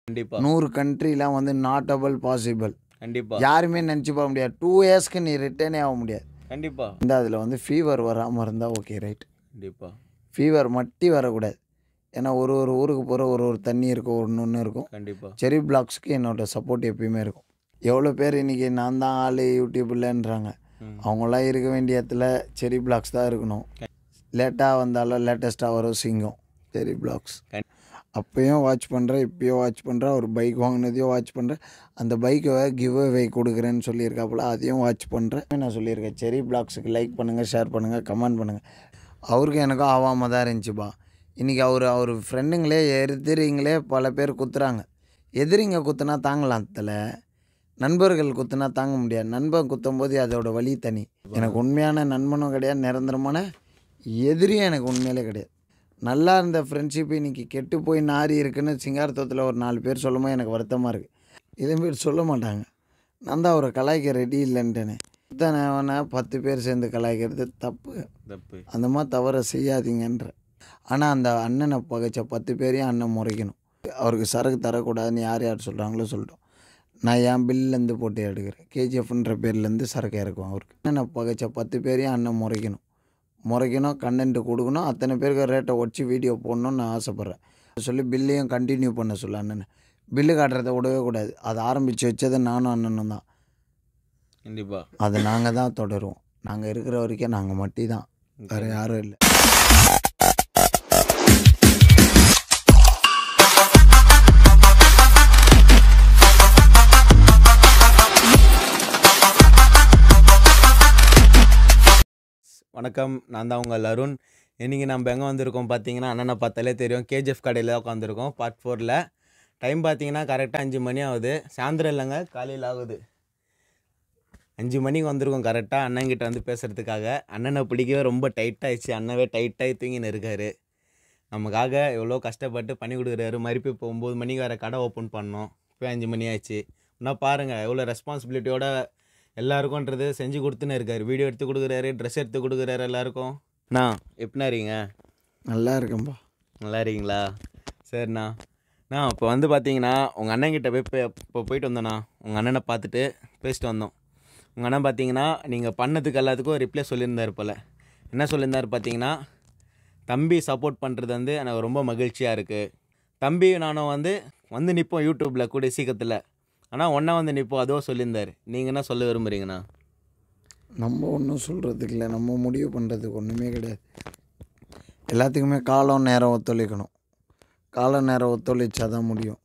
கண்டிப்பா நூறு கண்ட்ரிலாம் வந்து நாட்டபிள் பாசிபிள் கண்டிப்பா யாருமே நினச்சி போக முடியாது டூ இயர்ஸ்க்கு நீ ரிட்டர்னே ஆக முடியாது கண்டிப்பா இந்த அதில் வந்து ஃபீவர் வராமல் இருந்தால் ஓகே ரைட் கண்டிப்பா ஃபீவர் மட்டி வரக்கூடாது ஏன்னா ஒரு ஒரு ஊருக்கு போகிற ஒரு ஒரு தண்ணி இருக்கும் ஒன்று ஒன்று இருக்கும் கண்டிப்பா செரி பிளாக்ஸ்க்கு என்னோட சப்போர்ட் எப்பயுமே இருக்கும் எவ்வளோ பேர் இன்றைக்கி நான் தான் ஆள் யூடியூப்லன்றாங்க ம். அவங்களாம் இருக்க வேண்டிய இடத்துல செரி பிளாக்ஸ் தான் இருக்கணும் லேட்டாக வந்தாலும் லேட்டஸ்ட்டாக வரும் சிங்கம் செரி பிளாக்ஸ் கண்- அப்பயும் வாட்ச் பண்ணுறேன் இப்பயும் வாட்ச் பண்ணுறேன் ஒரு பைக் வாங்கினதையும் வாட்ச் பண்ணுறேன் அந்த பைக்கை கிவ் அவே கொடுக்குறேன்னு சொல்லியிருக்காப்புல அதையும் வாட்ச் பண்ணுறேன் நான் சொல்லியிருக்கேன் செரி பிளாக்ஸுக்கு லைக் பண்ணுங்கள் ஷேர் பண்ணுங்கள் கமெண்ட் பண்ணுங்கள் அவருக்கும் எனக்கும் ஆவாமல் தான் இருந்துச்சுப்பா இன்றைக்கி அவர் அவர் ஃப்ரெண்டுங்களே எதிரிங்களே பல பேர் குத்துறாங்க எதிரிங்க குத்துனா தாங்கலாம் அதில் நண்பர்கள் குத்துனா தாங்க முடியாது நண்பன் குத்தும் போது அதோட வலி தனி எனக்கு உண்மையான நண்பனும் கிடையாது நிரந்தரமான எதிரியும் எனக்கு உண்மையிலே கிடையாது நல்லா இருந்த ஃப்ரெண்ட்ஷிப் இன்னைக்கு கெட்டு போய் நாரி இருக்குன்னு சிங்காரத்தத்தில் ஒரு நாலு பேர் சொல்லும்போது எனக்கு வருத்தமாக இருக்குது இதே பேர் சொல்ல மாட்டாங்க நான் தான் அவரை கலாய்க்க ரெடி இல்லைன்ட்டேனே இத்தனை அவனை பத்து பேர் சேர்ந்து கலாய்க்கிறது தப்பு தப்பு அந்த மாதிரி தவறை செய்யாதீங்கன்ற ஆனால் அந்த அண்ணனை பகைச்ச பத்து பேரையும் அண்ணன் முறைக்கணும் அவருக்கு சரக்கு தரக்கூடாதுன்னு யார் யார் சொல்கிறாங்களோ சொல்லிட்டோம் நான் என் பில்லேருந்து போட்டு எடுக்கிறேன் கேஜிஎஃப்ன்ற பேர்லேருந்து சரக்கு இறக்குவேன் அவருக்கு அண்ணனை பகைச்ச பத்து பேரையும் அண்ணன் முறைக்கணும் முறைக்கணும் கண்டென்ட் கொடுக்கணும் அத்தனை பேருக்கு ரேட்டை உடச்சி வீடியோ போடணும்னு நான் ஆசைப்பட்றேன் சொல்லி பில்லையும் கண்டினியூ பண்ண சொல்ல அண்ணனை பில்லு காட்டுறதை விடவே கூடாது அதை ஆரம்பித்து வச்சது நானும் அண்ணனும் தான் கண்டிப்பா அதை நாங்கள் தான் தொடருவோம் நாங்கள் இருக்கிற வரைக்கும் நாங்கள் மட்டும் தான் வேறு யாரும் இல்லை வணக்கம் நான் தான் உங்கள் அருண் இன்றைக்கி நம்ம எங்கே வந்திருக்கோம் பார்த்தீங்கன்னா அண்ணனை பார்த்தாலே தெரியும் கேஜிஎஃப் கடையில் தான் உட்காந்துருக்கோம் பார்ட் ஃபோரில் டைம் பார்த்தீங்கன்னா கரெக்டாக அஞ்சு மணி ஆகுது சாயந்தரம் இல்லைங்க காலையில் ஆகுது அஞ்சு மணிக்கு வந்திருக்கோம் கரெக்டாக அண்ணன்கிட்ட வந்து பேசுகிறதுக்காக அண்ணனை பிடிக்கவே ரொம்ப டைட்டாகிடுச்சு அண்ணவே டைட்டாகி தூங்கின்னு இருக்காரு நமக்காக எவ்வளோ கஷ்டப்பட்டு பண்ணி கொடுக்குறாரு மறுபடியும் இப்போ ஒம்பது மணிக்கு வேறு கடை ஓப்பன் பண்ணோம் இப்போ அஞ்சு மணி ஆயிடுச்சு இன்னும் பாருங்கள் எவ்வளோ ரெஸ்பான்சிபிலிட்டியோட எல்லாருக்கும்ன்றது செஞ்சு கொடுத்துன்னு இருக்காரு வீடியோ எடுத்து கொடுக்குறாரு ட்ரெஸ் எடுத்து கொடுக்குறாரு எல்லாருக்கும் அண்ணா எப்படிண்ணா இருக்கீங்க நல்லா இருக்கேன்பா நல்லா இருக்கீங்களா சரிண்ணா அண்ணா இப்போ வந்து பார்த்தீங்கன்னா உங்கள் அண்ணன்கிட்ட போய் இப்போ இப்போ போயிட்டு வந்தோண்ணா உங்கள் அண்ணனை பார்த்துட்டு பேசிட்டு வந்தோம் உங்கள் அண்ணன் பார்த்தீங்கன்னா நீங்கள் பண்ணதுக்கு எல்லாத்துக்கும் ரிப்ளை சொல்லியிருந்தார் போல் என்ன சொல்லியிருந்தார் பார்த்தீங்கன்னா தம்பி சப்போர்ட் பண்ணுறது வந்து எனக்கு ரொம்ப மகிழ்ச்சியாக இருக்குது தம்பி நானும் வந்து வந்து நிற்போம் யூடியூப்பில் கூடிய சீக்கிரத்தில் ஆனால் ஒன்றா வந்து நிற்போம் அதுவும் சொல்லியிருந்தார் நீங்கள் என்ன சொல்ல விரும்புகிறீங்கண்ணா நம்ம ஒன்றும் சொல்கிறதுக்கு இல்லை நம்ம முடிவு பண்ணுறதுக்கு ஒன்றுமே கிடையாது எல்லாத்துக்குமே காலம் நேரம் ஒத்துழைக்கணும் காலம் நேரம் ஒத்துழைச்சா தான் முடியும்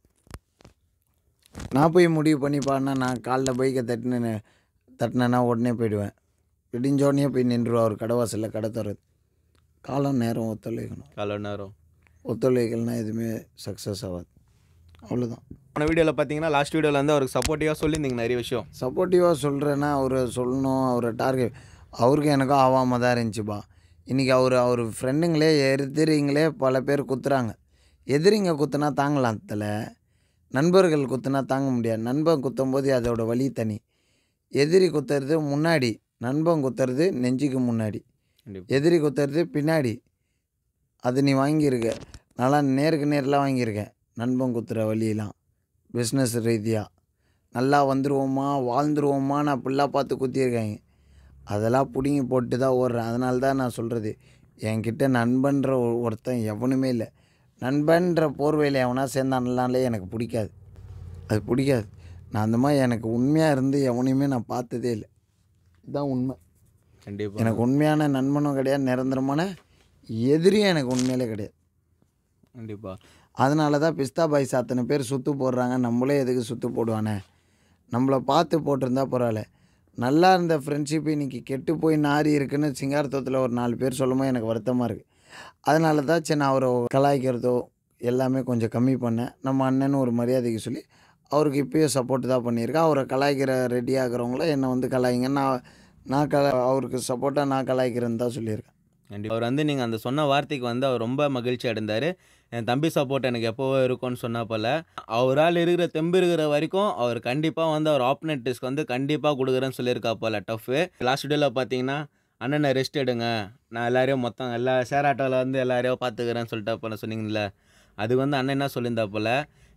நான் போய் முடிவு பண்ணி பாடினா நான் காலைல பைக்கை தட்டினு தட்டினேன்னா உடனே போயிடுவேன் விடிஞ்சோடனே போய் நின்றுருவா அவர் கடை வாசலில் கடை தர்றது காலம் நேரம் ஒத்துழைக்கணும் காலை நேரம் ஒத்துழைக்கலைன்னா எதுவுமே சக்ஸஸ் ஆகாது அவ்வளோதான் போன வீடியோவில் பார்த்தீங்கன்னா லாஸ்ட் வீடியோவில் வந்து அவருக்கு சப்போர்ட்டிவாக சொல்லியிருந்தீங்க நிறைய விஷயம் சப்போர்ட்டிவாக சொல்கிறேன்னா அவர் சொல்லணும் அவரை டார்கெட் அவருக்கு எனக்கும் ஆகாமல் தான் இருந்துச்சுப்பா இன்றைக்கி அவர் அவர் ஃப்ரெண்டுங்களே எதிரிங்களே பல பேர் குத்துறாங்க எதிரிங்க குத்துனா தாங்கலாம் அதில் நண்பர்கள் குத்துனா தாங்க முடியாது நண்பன் குத்தும் போது அதோட வலி தனி எதிரி குத்துறது முன்னாடி நண்பன் குத்துறது நெஞ்சுக்கு முன்னாடி கண்டிப்பாக எதிரி குத்துறது பின்னாடி அது நீ வாங்கியிருக்க நல்லா நேருக்கு நேரில் வாங்கியிருக்கேன் நண்பன் குத்துற வழியெல்லாம் பிஸ்னஸ் ரீதியாக நல்லா வந்துருவோமா வாழ்ந்துருவோமான்னு அப்படிலாம் பார்த்து குத்தியிருக்காங்க அதெல்லாம் பிடுங்கி போட்டு தான் ஓடுறேன் அதனால தான் நான் சொல்கிறது என்கிட்ட நண்பன்ற ஒரு- ஒருத்தன் எவனுமே இல்லை நண்பன்ற போர்வையில் எவனா சேர்ந்தானே எனக்கு பிடிக்காது அது பிடிக்காது நான் அந்த மாதிரி எனக்கு உண்மையாக இருந்து எவனையுமே நான் பார்த்ததே இல்லை இதுதான் உண்மை கண்டிப்பாக எனக்கு உண்மையான நண்பனும் கிடையாது நிரந்தரமான எதிரியும் எனக்கு உண்மையிலே கிடையாது கண்டிப்பாக அதனால தான் பிஸ்தா பாய்ஸ் அத்தனை பேர் சுற்று போடுறாங்க நம்மளே எதுக்கு சுற்று போடுவானே நம்மளை பார்த்து போட்டிருந்தா பரவாயில்ல நல்லா இருந்த ஃப்ரெண்ட்ஷிப் இன்னைக்கு கெட்டு போய் நாரி இருக்குன்னு சிங்காரத்தத்தில் ஒரு நாலு பேர் சொல்லும்போது எனக்கு வருத்தமாக இருக்குது அதனால தான் சரி நான் அவரை கலாய்க்கிறதோ எல்லாமே கொஞ்சம் கம்மி பண்ணேன் நம்ம அண்ணன் ஒரு மரியாதைக்கு சொல்லி அவருக்கு இப்போயும் சப்போர்ட் தான் பண்ணியிருக்கேன் அவரை கலாய்க்கிற ரெடி ஆகிறவங்கள என்னை வந்து கலாய்ங்க நான் நான் கலா அவருக்கு சப்போர்ட்டாக நான் கலாய்க்கிறேன்னு தான் சொல்லியிருக்கேன் கண்டிப்பாக அவர் வந்து நீங்கள் அந்த சொன்ன வார்த்தைக்கு வந்து அவர் ரொம்ப மகிழ்ச்சி அடைந்தார் என் தம்பி சப்போர்ட் எனக்கு எப்போவோ இருக்கும்னு சொன்னா போல் அவரால் இருக்கிற தெம்பு இருக்கிற வரைக்கும் அவர் கண்டிப்பாக வந்து அவர் ஆப்பனட்டிஸ்க்கு வந்து கண்டிப்பாக கொடுக்குறேன்னு சொல்லியிருக்கா போல் டஃப்பு லாஸ்ட் வீடியோவில் பார்த்தீங்கன்னா அண்ணனை ரெஸ்ட் எடுங்க நான் எல்லாரையும் மொத்தம் எல்லா ஷேர் ஆட்டோவில் வந்து எல்லாரையும் பார்த்துக்கிறேன்னு சொல்லிட்டு போல சொன்னீங்கல்ல அது வந்து அண்ணன் என்ன சொல்லியிருந்தா போல்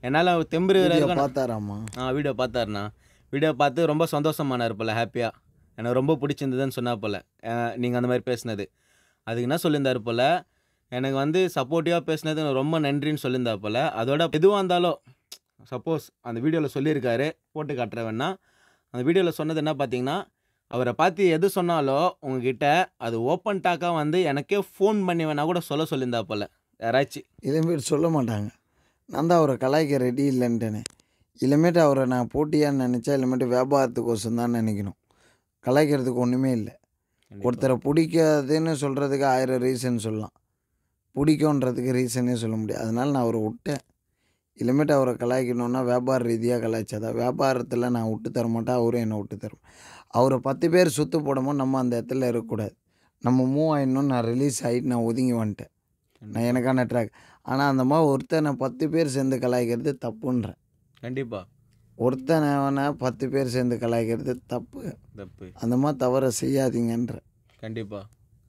என்னால் தெம்பு வீடியோ இருக்கிற பார்த்தாராம்மா ஆ வீடியோ பார்த்தாருண்ணா வீடியோ பார்த்து ரொம்ப சந்தோஷமானார் போல் ஹாப்பியாக எனக்கு ரொம்ப பிடிச்சிருந்ததுன்னு சொன்னா போல் நீங்கள் அந்த மாதிரி பேசுனது அதுக்கு என்ன சொல்லியிருந்தார் போல் எனக்கு வந்து சப்போர்ட்டிவாக பேசுனது எனக்கு ரொம்ப நன்றின்னு சொல்லியிருந்தா போல் அதோட எதுவாக இருந்தாலும் சப்போஸ் அந்த வீடியோவில் சொல்லியிருக்காரு போட்டு காட்டுறவன்னா அந்த வீடியோவில் சொன்னது என்ன பார்த்தீங்கன்னா அவரை பார்த்து எது சொன்னாலும் உங்ககிட்ட அது ஓப்பன் டாக்காக வந்து எனக்கே ஃபோன் பண்ணி வேணா கூட சொல்ல சொல்லியிருந்தா போல் யாராச்சும் இதேமாரி சொல்ல மாட்டாங்க நான் தான் அவரை கலாய்க்க ரெடி இல்லைன்ட்டேனே இனிமேட்டு அவரை நான் போட்டியான்னு நினச்சா இனிமேட்டு வியாபாரத்துக்கோசம் தான் நினைக்கணும் கலாய்க்கிறதுக்கு ஒன்றுமே இல்லை ஒருத்தரை பிடிக்காதுன்னு சொல்கிறதுக்கு ஆயிரம் ரீசன் சொல்லலாம் பிடிக்குன்றதுக்கு ரீசனே சொல்ல முடியாது அதனால் நான் அவரை விட்டேன் இனிமேட்டு அவரை கலாய்க்கணுன்னா வியாபார ரீதியாக கலாய்ச்சாதா வியாபாரத்தில் நான் விட்டு தர மாட்டேன் அவரும் என்னை விட்டு தரும் அவரை பத்து பேர் சுற்று போடும்போது நம்ம அந்த இடத்துல இருக்கக்கூடாது நம்ம மூவ் ஆயிடணும் நான் ரிலீஸ் ஆகிட்டு நான் ஒதுங்கி வந்துட்டேன் நான் எனக்கான ட்ராக் ஆனால் அந்த மாதிரி ஒருத்தனை பத்து பேர் சேர்ந்து கலாய்க்கிறது தப்புன்றேன் கண்டிப்பாக ஒருத்தனை பத்து பேர் சேர்ந்து கலாய்க்கிறது தப்பு தப்பு அந்த மாதிரி தவறை செய்யாதீங்கன்ற கண்டிப்பாக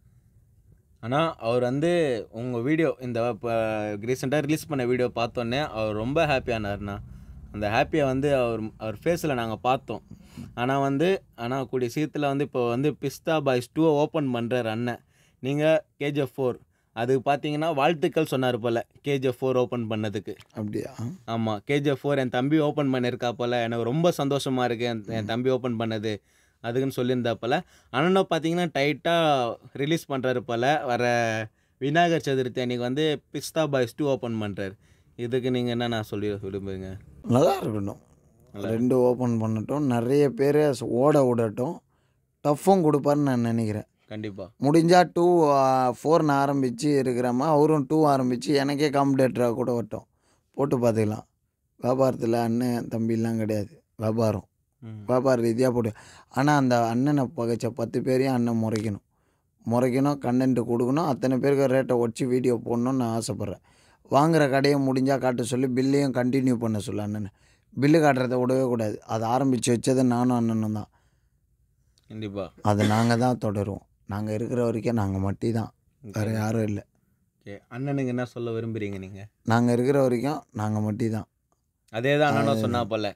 ஆனால் அவர் வந்து உங்கள் வீடியோ இந்த இப்போ ரீசெண்டாக ரிலீஸ் பண்ண வீடியோ பார்த்தோன்னே அவர் ரொம்ப ஹாப்பியானார்ண்ணா அந்த ஹாப்பியை வந்து அவர் அவர் ஃபேஸில் நாங்கள் பார்த்தோம் ஆனால் வந்து ஆனால் கூடிய சீக்கிரத்தில் வந்து இப்போ வந்து பிஸ்தா பாய்ஸ் டூவை ஓப்பன் பண்ணுறாரு அண்ணன் நீங்கள் கேஜிஎஃப் ஃபோர் அதுக்கு பார்த்தீங்கன்னா வாழ்த்துக்கள் சொன்னார் போல் கேஜிஎஃப் ஃபோர் ஓப்பன் பண்ணதுக்கு அப்படியா ஆமாம் கேஜிஎஃப் ஃபோர் என் தம்பி ஓப்பன் பண்ணியிருக்கா போல் எனக்கு ரொம்ப சந்தோஷமாக இருக்குது என் என் தம்பி ஓப்பன் பண்ணது அதுக்குன்னு சொல்லியிருந்தா போல் அண்ணனும் பார்த்தீங்கன்னா டைட்டாக ரிலீஸ் பண்ணுறாரு போல் வர விநாயகர் சதுர்த்தி அன்னைக்கு வந்து பிஸ்தா பாய்ஸ் டூ ஓப்பன் பண்ணுறாரு இதுக்கு நீங்கள் என்ன நான் சொல்லி விரும்புங்க நல்லா இருக்கட்டும் ரெண்டு ஓப்பன் பண்ணட்டும் நிறைய பேர் ஓட விடட்டும் டஃப்பும் கொடுப்பாருன்னு நான் நினைக்கிறேன் கண்டிப்பாக முடிஞ்சால் டூ ஃபோர்னு ஆரம்பித்து இருக்கிறாம அவரும் டூ ஆரம்பித்து எனக்கே காம்படேட்டராக கூட வரட்டும் போட்டு பார்த்துக்கலாம் வியாபாரத்தில் அண்ணன் தம்பிலாம் கிடையாது வியாபாரம் ம் வியாபார ரீதியாக போட்டு ஆனால் அந்த அண்ணனை பகைச்ச பத்து பேரையும் அண்ணன் முறைக்கணும் முறைக்கணும் கண்டென்ட் கொடுக்கணும் அத்தனை பேருக்கு ரேட்டை வச்சு வீடியோ போடணும்னு நான் ஆசைப்பட்றேன் வாங்குற கடையை முடிஞ்சால் காட்ட சொல்லி பில்லையும் கண்டினியூ பண்ண சொல்லு அண்ணனை பில்லு காட்டுறதை விடவே கூடாது அதை ஆரம்பித்து வச்சது நானும் அண்ணனும் தான் கண்டிப்பாக அதை நாங்கள் தான் தொடருவோம் நாங்கள் இருக்கிற வரைக்கும் நாங்கள் மட்டி தான் வேறு யாரும் இல்லை ஓகே அண்ணனுக்கு என்ன சொல்ல விரும்புகிறீங்க நீங்கள் நாங்கள் இருக்கிற வரைக்கும் நாங்கள் மட்டி தான் அதே தான் அண்ணனும் சொன்னா போல்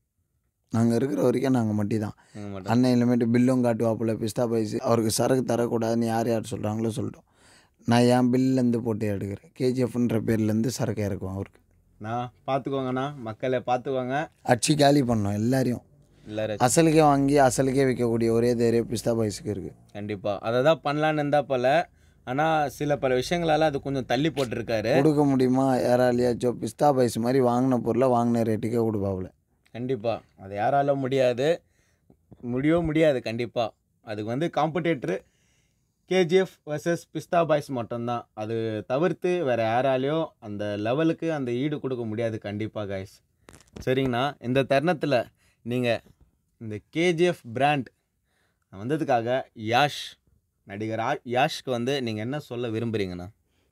நாங்கள் இருக்கிற வரைக்கும் நாங்கள் மட்டி தான் நீங்கள் மட்டும் அண்ணன் இனிமேட்டு பில்லும் காட்டுவாப்புல பிஸ்தா பைஸ் அவருக்கு சரக்கு தரக்கூடாதுன்னு யார் யார் சொல்கிறாங்களோ சொல்லட்டும் நான் என் பில்லேருந்து போட்டு எடுக்கிறேன் கேஜிஎஃப்ன்ற பேர்லேருந்து சரக்கு இறக்குவேன் அவருக்கு நான் பார்த்துக்கோங்கண்ணா மக்களை பார்த்துக்கோங்க அடிச்சு காலி பண்ணோம் எல்லாரையும் எல்லாரும் அசலுக்கே வாங்கி அசலுக்கே விற்கக்கூடிய ஒரே தைரியம் பிஸ்தா பைஸுக்கு இருக்குது கண்டிப்பாக அதை தான் பண்ணலான்னு இருந்தா போல ஆனால் சில பல விஷயங்களால அது கொஞ்சம் தள்ளி போட்டிருக்காரு கொடுக்க முடியுமா யாராலையாச்சோ பிஸ்தா பைஸ் மாதிரி வாங்கின பொருளை வாங்கின ரேட்டுக்கே கொடுப்பாப்புல கண்டிப்பாக அது யாரால முடியாது முடியவும் முடியாது கண்டிப்பாக அதுக்கு வந்து competitor KGF versus Pistha boys மட்டும்தான் அது தவிர்த்து வேறு யாராலையும் அந்த லெவலுக்கு அந்த ஈடு கொடுக்க முடியாது கண்டிப்பாக கைஸ் சரிங்கண்ணா இந்த தருணத்தில் நீங்கள் இந்த கேஜிஎஃப் பிராண்ட் வந்ததுக்காக யாஷ் நடிகர் ஆ யாஷ்க்கு வந்து நீங்கள் என்ன சொல்ல விரும்புகிறீங்கண்ணா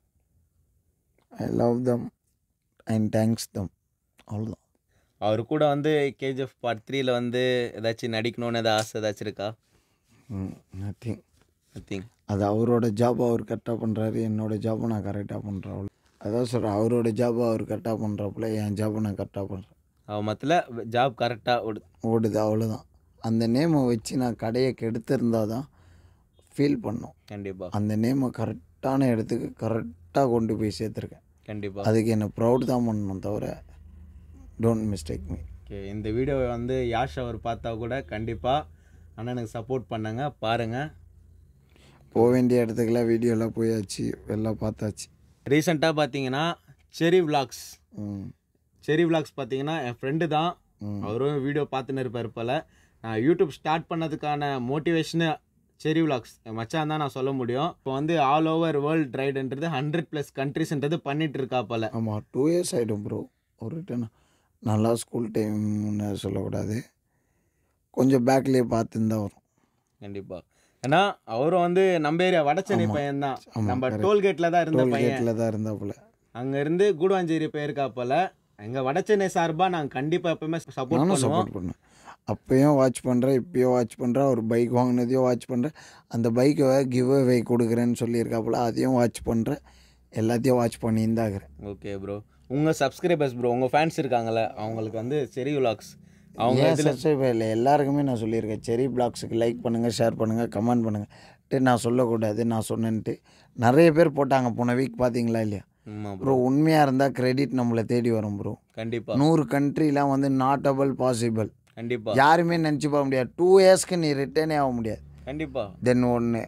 I love them and thanks them அவ்வளோதான் அவர் கூட வந்து கேஜிஎஃப் பார்ட் த்ரீல வந்து ஏதாச்சும் நடிக்கணும்னு ஏதாவது ஆசை ஏதாச்சும் இருக்கா நத்திங் நத்திங் அது அவரோட ஜாப் அவர் கரெக்டாக பண்ணுறாரு என்னோட ஜாப்பை நான் கரெக்டாக பண்ணுறேன் அவ்வளோ அதான் சொல்கிறேன் அவரோட ஜாப்பை அவர் கரெக்டாக பண்ணுறாப்புல என் ஜாப்பை நான் கரெக்டாக பண்ணுறேன் அவன் மொத்தத்தில் ஜாப் கரெக்டாக ஓடுது அவ்வளோதான் அந்த நேமை வச்சு நான் கடையை கெடுத்திருந்தா தான் ஃபீல் பண்ணோம் கண்டிப்பாக அந்த நேமை கரெக்டான இடத்துக்கு கரெக்டாக கொண்டு போய் சேர்த்துருக்கேன் கண்டிப்பாக அதுக்கு என்னை ப்ரௌட் தான் பண்ணணும் தவிர டோன்ட் மிஸ்டேக் மீ ஓகே இந்த வீடியோவை வந்து யாஷ் அவர் பார்த்தா கூட கண்டிப்பாக அண்ணனுக்கு சப்போர்ட் பண்ணுங்க பாருங்கள் போக வேண்டிய இடத்துக்குலாம் வீடியோலாம் போயாச்சு எல்லாம் பார்த்தாச்சு ரீசெண்டாக பார்த்தீங்கன்னா செரி விலாக்ஸ் ம் செரி விலாக்ஸ் பார்த்தீங்கன்னா என் ஃப்ரெண்டு தான் ம். அவரும் வீடியோ பார்த்துன்னு இருப்பார் போல் நான் யூடியூப் ஸ்டார்ட் பண்ணதுக்கான மோட்டிவேஷனு செரி விலாக்ஸ் என் மச்சான் தான் நான் சொல்ல முடியும் இப்போ வந்து ஆல் ஓவர் வேர்ல்ட் ரைடுன்றது ஹண்ட்ரட் ப்ளஸ் கண்ட்ரிஸ்ன்றது பண்ணிட்டு இருக்கா போல ஆமாம் டூ இயர்ஸ் ஆகிடும் ப்ரோ ஒரு ரிட்டன் நல்லா ஸ்கூல் டைம்னு சொல்லக்கூடாது கொஞ்சம் பேக்லேயே பார்த்துன்னு வரும் கண்டிப்பாா ஏன்னா அவரும் வந்து நம்ம ஏரியா வடச்சென்னை பையன் தான் ஆமா, நம்ம correct. டோல்கேட்ல தான் இருந்த பையன் டோல்கேட்டில் தான் இருந்தாப்புல அங்க இருந்து கூடுவாஞ்சேரி போயிருக்கா போல எங்க வடச்சென்னை சார்பா நாங்க கண்டிப்பா எப்பவுமே சப்போர்ட் நானும் பண்ணுவோம் சப்போர்ட் பண்ணேன் அப்பயும் வாட்ச் பண்ணுறேன் இப்பயும் வாட்ச் பண்ணுறேன் ஒரு பைக் வாங்கினதையும் வாட்ச் பண்ணுறேன் அந்த பைக்கை கிவ் அவே கொடுக்குறேன்னு சொல்லியிருக்காப்புல அதையும் வாட்ச் பண்ணுறேன் எல்லாத்தையும் வாட்ச் பண்ணியிருந்தாக்கிறேன் ஓகே ப்ரோ உங்கள் சப்ஸ்கிரைபர்ஸ் ப்ரோ உங்கள் ஃபேன்ஸ் இருக்காங்கல்ல அவங்களுக்கு வந்து செரி விலாக்ஸ் அவங்க ஏன் இதில் சப்ஸ்கிரைபர் இல்லை எல்லாருக்குமே நான் சொல்லியிருக்கேன் செரி பிளாக்ஸுக்கு லைக் பண்ணுங்கள் ஷேர் பண்ணுங்கள் கமெண்ட் பண்ணுங்கன்ட்டு நான் சொல்லக்கூடாது நான் சொன்னேன்ட்டு நிறைய பேர் போட்டாங்க போன வீக் பார்த்தீங்களா இல்லையா ஆமாம் ப்ரோ ப்ரோ உண்மையாக இருந்தால் கிரெடிட் நம்மளை தேடி வரும் ப்ரோ கண்டிப்பாக நூறு கண்ட்ரிலாம் வந்து நாட்டபிள் பாசிபிள் கண்டிப்பாக யாருமே நினச்சி போக முடியாது டூ இயர்ஸ்க்கு நீ ரிட்டர்னே ஆக முடியாது கண்டிப்பாக தென் ஒன்று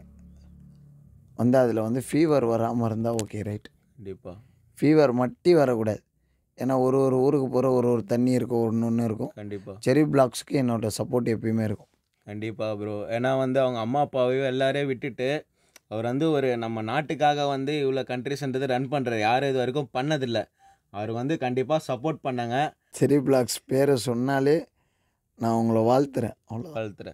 வந்து அதில் வந்து ஃபீவர் வராமல் இருந்தால் ஓகே ரைட் கண்டிப்பாக ஃபீவர் மட்டி வரக்கூடாது ஏன்னா ஒரு ஒரு ஊருக்கு போகிற ஒரு ஒரு தண்ணி இருக்கும் ஒன்று ஒன்று இருக்கும் கண்டிப்பாக செரி பிளாக்ஸ்க்கு என்னோட சப்போர்ட் எப்பயுமே இருக்கும் கண்டிப்பாக ப்ரோ ஏன்னா வந்து அவங்க அம்மா அப்பாவையும் எல்லாரையும் விட்டுட்டு அவர் வந்து ஒரு நம்ம நாட்டுக்காக வந்து இவ்வளோ கண்ட்ரிஸ்ன்றது ரன் பண்ணுறாரு யாரும் இது வரைக்கும் பண்ணதில்லை அவர் வந்து கண்டிப்பாக சப்போர்ட் பண்ணாங்க செரி பிளாக்ஸ் பேரை சொன்னாலே நான் உங்களை வாழ்த்துறேன் அவ்வளோ வளர்த்துறேன்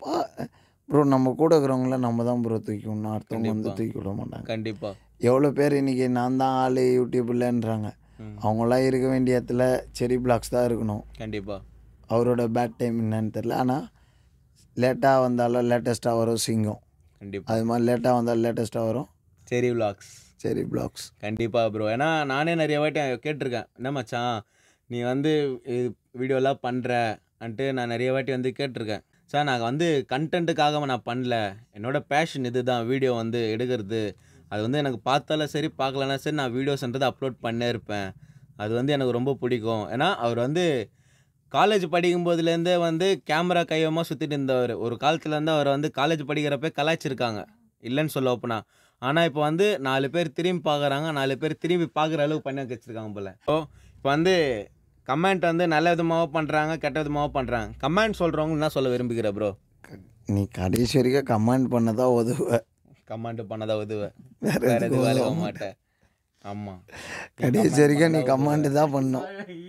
ப்ரோ நம்ம கூட இருக்கிறவங்கள நம்ம தான் ப்ரோ தூக்கி விடணும் அடுத்தவங்க வந்து கண்டிப்பா. தூக்கி விட மாட்டாங்க கண்டிப்பாக எவ்வளோ பேர் இன்றைக்கி நான் தான் ஆள் யூடியூப்லன்றாங்க ம். அவங்களாம் இருக்க வேண்டிய இடத்துல செரி பிளாக்ஸ் தான் இருக்கணும் கண்டிப்பாக அவரோட பேட் டைம் என்னன்னு தெரில ஆனால் லேட்டாக வந்தாலும் லேட்டஸ்ட்டாக வரும் சிங்கம் கண்டிப்பாக அது மாதிரி லேட்டாக வந்தாலும் லேட்டஸ்ட்டாக வரும் சரி விலாக்ஸ் சரி பிளாக்ஸ் கண்டிப்பாக ப்ரோ ஏன்னா நானே நிறைய வாட்டி கேட்டிருக்கேன் என்ன மச்சான் நீ வந்து வீடியோலாம் பண்ணுற அன்ட்டு நான் நிறைய வாட்டி வந்து கேட்டிருக்கேன் சார் நான் வந்து கண்டென்ட்டுக்காக நான் பண்ணல என்னோட பேஷன் இது தான் வீடியோ வந்து எடுக்கிறது அது வந்து எனக்கு பார்த்தாலும் சரி பார்க்கலனா சரி நான் வீடியோஸ்ன்றது அப்லோட் பண்ணே இருப்பேன் அது வந்து எனக்கு ரொம்ப பிடிக்கும் ஏன்னா அவர் வந்து காலேஜ் படிக்கும் போதுலேருந்தே வந்து கேமரா கைவமாக சுற்றிட்டு இருந்தவர் ஒரு காலத்துலேருந்து அவர் வந்து காலேஜ் படிக்கிறப்ப கலாய்ச்சிருக்காங்க இல்லைன்னு சொல்ல ஓப்பனா ஆனால் இப்போ வந்து நாலு பேர் திரும்பி பார்க்குறாங்க நாலு பேர் திரும்பி பார்க்குற அளவுக்கு பண்ணி வச்சுருக்காங்க போல் ஸோ இப்போ வந்து கமெண்ட் வந்து நல்ல விதமாகவும் பண்ணுறாங்க கெட்ட விதமாகவும் பண்ணுறாங்க கமெண்ட் சொல்கிறவங்க என்ன சொல்ல விரும்புகிற ப்ரோ நீ கடைசி வரைக்கும் கமெண்ட் பண்ண தான் உதவ கமெண்ட் பண்ணதா உதவ வேற வேற எதுக்கும் எதுவும் வேலைக்க உதவ மாட்டேன் ஆமாம் கடைசி வரைக்கும் நீ கமெண்ட் தான் பண்ணும்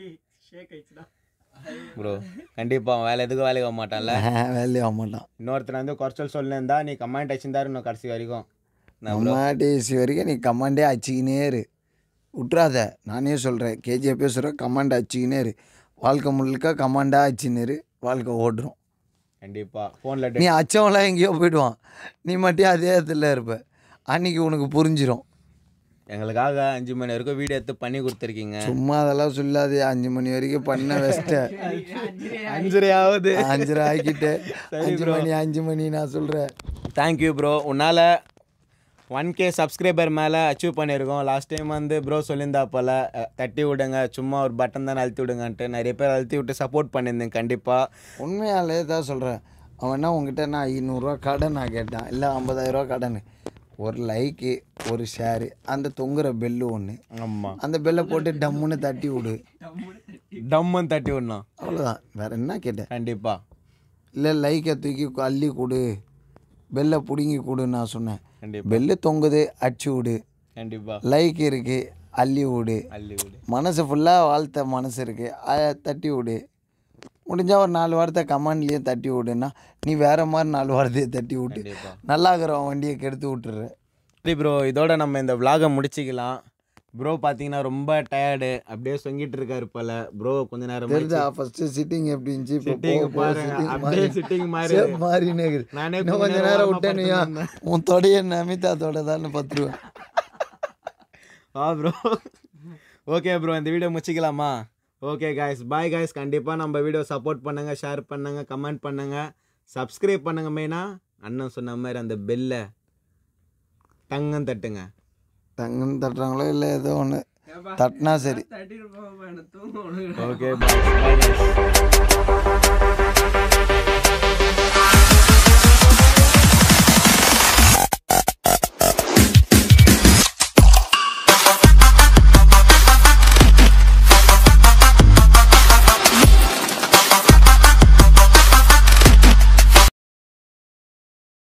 ப்ரோ கண்டிப்பாக வேலை எதுக்கும் வேலைக்கு போக மாட்டான்ல வேலையாக மாட்டான் இன்னொருத்தர் வந்து குறைச்சல் சொல்லியிருந்தா நீ கமெண்ட் வச்சிருந்தாரு இன்னும் கடைசி வரைக்கும் நான் ப்ரோ கடைசி வரைக்கும் நீ கமெண்டே அடிச்சிக்கினே இரு விட்றாத நானே சொல்கிறேன் கேஜிஎஃப் சொல்கிறேன் கமெண்ட் அடிச்சிக்கினே இரு வாழ்க்கை முழுக்க கமெண்டாக அடிச்சின்னு இரு வாழ்க்கை ஓடுறோம் கண்டிப்பாக ஃபோனில் நீ அச்சவன்லாம் எங்கேயோ போயிடுவான் நீ மட்டும் அதே இடத்துல இருப்ப அன்னைக்கு உனக்கு புரிஞ்சிடும் எங்களுக்காக அஞ்சு மணி வரைக்கும் வீடியோ எடுத்து பண்ணி கொடுத்துருக்கீங்க சும்மா அதெல்லாம் சொல்லாதே அஞ்சு மணி வரைக்கும் பண்ண வெஸ்ட்ட அஞ்சரையாவது அஞ்சரை ஆக்கிட்டு அஞ்சு மணி அஞ்சு மணி நான் சொல்கிறேன் தேங்க்யூ ப்ரோ உன்னால் ஒன் கே சப்ஸ்கிரைபர் மேலே அச்சீவ் பண்ணியிருக்கோம் லாஸ்ட் டைம் வந்து ப்ரோ சொல்லியிருந்தா போல் அஹ், தட்டி விடுங்க சும்மா ஒரு பட்டன் தானே அழுத்தி விடுங்கன்ட்டு நிறைய பேர் அழுத்தி விட்டு சப்போர்ட் பண்ணியிருந்தேன் கண்டிப்பாக உண்மையாலே தான் சொல்கிறேன் அவன் என்ன உங்ககிட்ட நான் ஐநூறுரூவா கடன் நான் கேட்டான் இல்லை ஐம்பதாயிரரூவா கடன் ஒரு லைக்கு ஒரு ஷேரு அந்த தொங்குற பெல்லு ஒன்று ஆமாம் அந்த பெல்லை போட்டு டம்முன்னு தட்டி விடு டம்முன்னு தட்டி விடணும் அவ்வளோதான் வேற என்ன கேட்டேன் கண்டிப்பாக இல்லை லைக்கை தூக்கி அள்ளி கொடு பெல்லை பிடுங்கி கொடு நான் சொன்னேன் கண்டிப்பாக பெல்லு தொங்குது அடிச்சு விடு கண்டிப்பாக லைக் இருக்கு அள்ளி விடு அள்ளி விடு மனசு ஃபுல்லாக வாழ்த்த மனசு இருக்கு அதை தட்டி விடு முடிஞ்சா ஒரு நாலு வாரத்தை கமெண்ட்லேயே தட்டி விடுன்னா நீ வேற மாதிரி நாலு வாரத்தையே தட்டி விட்டு கண்டிப்பாக நல்லா இருக்கிறவன் வண்டியை கெடுத்து விட்டுற சரி ப்ரோ இதோட நம்ம இந்த vlog-அ முடிச்சிக்கலாம் ப்ரோ பார்த்தீங்கன்னா ரொம்ப டயர்டு அப்படியே சொங்கிட்டு இருக்காரு போல ப்ரோ கொஞ்ச நேரம் தெரிஞ்சா ஃபர்ஸ்ட் சிட்டிங் எப்படி இருந்துச்சு இப்போ Sitting போக போக பாருங்க, sitting அப்படியே மாறி- sitting மாறி. shape மாறினே இருக்குது. நானே இன்னும் கொஞ்ச கொஞ்ச நேரம் நேரம் ஓரமா விட்டேனியா படுத்துட்டு உன் தொடைய நமிதா தொட தான் பத்துருவேன் ஆ ப்ரோ ஓகே ப்ரோ இந்த வீடியோ முடிச்சிக்கலாமா ஓகே காய்ஸ் பாய் காய்ஸ் கண்டிப்பாக நம்ம வீடியோ சப்போர்ட் பண்ணுங்கள் ஷேர் பண்ணுங்கள் கமெண்ட் பண்ணுங்கள் சப்ஸ்கிரைப் பண்ணுங்கள் மெயினாக அண்ணன் சொன்ன மாதிரி அந்த பெல்லை டங்கன்னு தட்டுங்க தங்கன்னு தட்டுறாங்களோ இல்லை ஏதோ ஒன்று தட்டினா சரி ஓகே பாய்